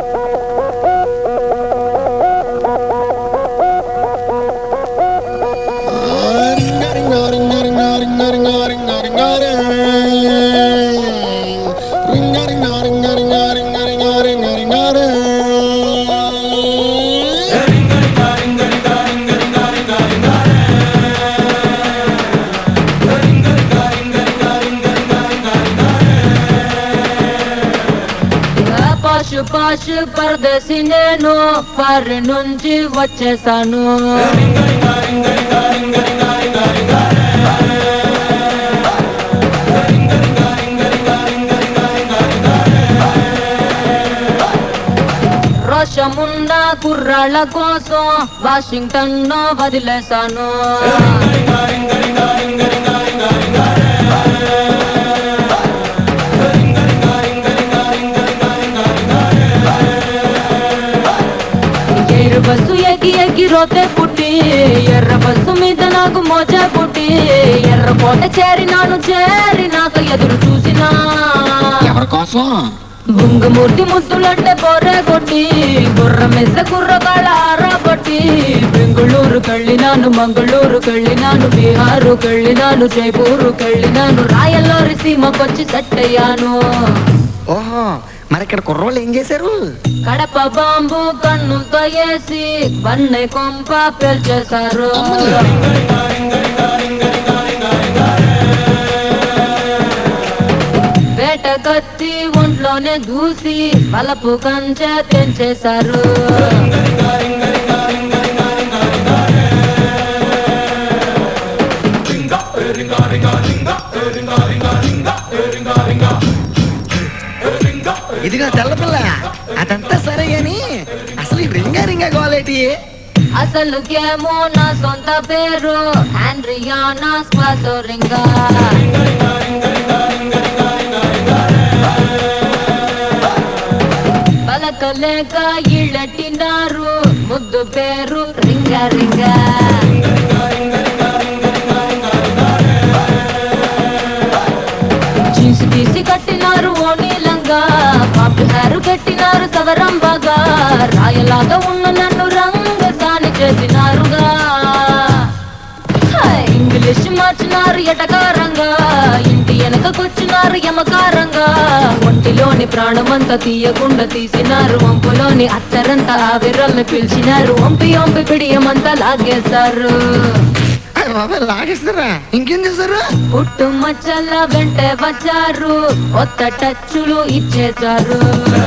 పాషు పాషు పరదేశి నేను పరి నుంచి వచ్చేసాను రోషమున్న కుర్రాళ్ళ కోసం వాషింగ్టన్ వదిలేశాను ఎర్ర బస్సు ఎగి ఎగి రోతే పుట్టి ఎర్ర బస్సు మీద నాకు మోజా పుట్టి ఎర్ర కోట చేరినాను చేరినాక ఎదురు చూసినా ఎవరి కోసం బుంగమూర్తి ముద్దులంటే బొర్రె కొట్టి బుర్ర మెస్స కుర్రగాళ్ళ ఆరా పట్టి బెంగుళూరు కళ్ళినాను మంగళూరు కళ్ళినాను బీహారు కళ్ళినాను జైపూరు కళ్ళినాను రాయల్లోరి సీమకొచ్చి సెట్ అయ్యాను ఓహో మరి ఇక్కడ కుర్రోళ్ళు ఏం చేశారు కడప బాంబు కన్నులతో వేసి బన్నె కొంప పేల్చేశారు వేట కత్తి ఒంట్లోనే దూసి బలపు కంచె తెంచేశారు ఇదిగో తెల్లపిల్ల అదంతా సరే గాని అసలు ఈ రింగా రింగా గోలేటి అసలు గేమో నా సొంత పేరు ఆండ్రియానా స్పాసోరింగా పలకలేక ఇళ్ళటినారు ముద్దు పేరు రింగా రింగా జీన్స్ తీసి కట్టినారు ఓ నీలంగా పాపి హేరు కట్టినారు సవరంబగా రాయలాగా ఉన్న నన్ను రంగసాని చేసినారుగా హై, ఇంగ్లీష్ మార్చినారు ఎటకారంగా ఇంటి వెనకకొచ్చినారు యమకారంగా ఒంటిలోని ప్రాణమంతా తీయకుండా తీసినారు వంపులోని అత్తరంతా ఆవిరల్ని పిలిచినారు వంపి వంపి పిడియమంతా లాగేశారు అయ్య బాబాయ్ లాగేస్తారా ఇంకేం చేశారు పుట్టు మచ్చల వెంటే వచ్చారు కొత్త టచ్చులు ఇచ్చేశారు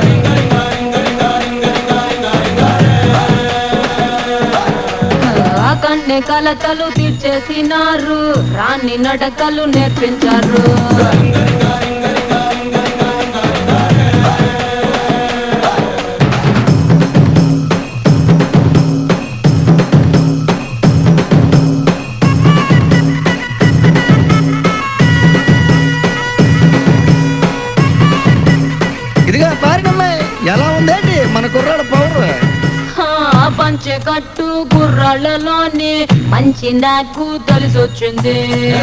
ఆ కన్నె కలతలు తీర్చేసినారు రాణి నడకలు నేర్పించారు ఇదిగా పారినమ్మాయి ఎలా ఉందేంటి మన కుర్రాడు పవర్ ఆ పంచె కట్టు గుర్రాళ్ళలోని మంచి నాకు తెలిసొచ్చింది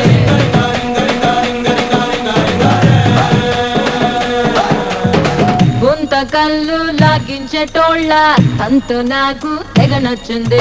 గుంత కళ్ళు లాగించేటోళ్ళ తంతు నాకు తెగ నచ్చింది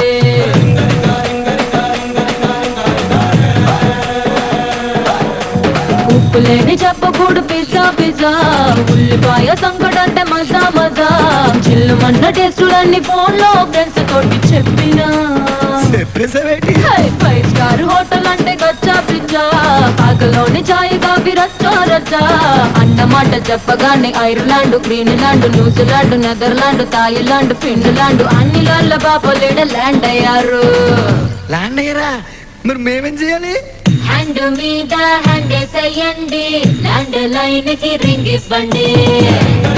ఉప్పు లేని చెప్పకూడు పిజ్జా పిజ్జా ఉల్లిపాయ సంకటంటే మజా మజా చిల్లుమన్న టేస్టులన్నీ ఫోన్ లో ఫ్రెండ్స్ తోటి చెప్పినా చెప్పేసావేటి హై, ఫైవ్ స్టార్ హోటల్ అంటే గచ్చా పిజ్జా పాకలోని చాయ్ కాఫీ రచ్చా రచ్చా అన్నమాట చెప్పగానే Ireland Greenland New Zealand Netherland Thailand Finland అన్ని లాండ్ల బాపలేడ ల్యాండ్ అయ్యారు ల్యాండ్ అయ్యారా మరి మేమేం చేయాలి హ్యాండ్ మీద హ్యాండ్ వేసేయండి ల్యాండ్ లైన్ కి రింగ్ ఇవ్వండి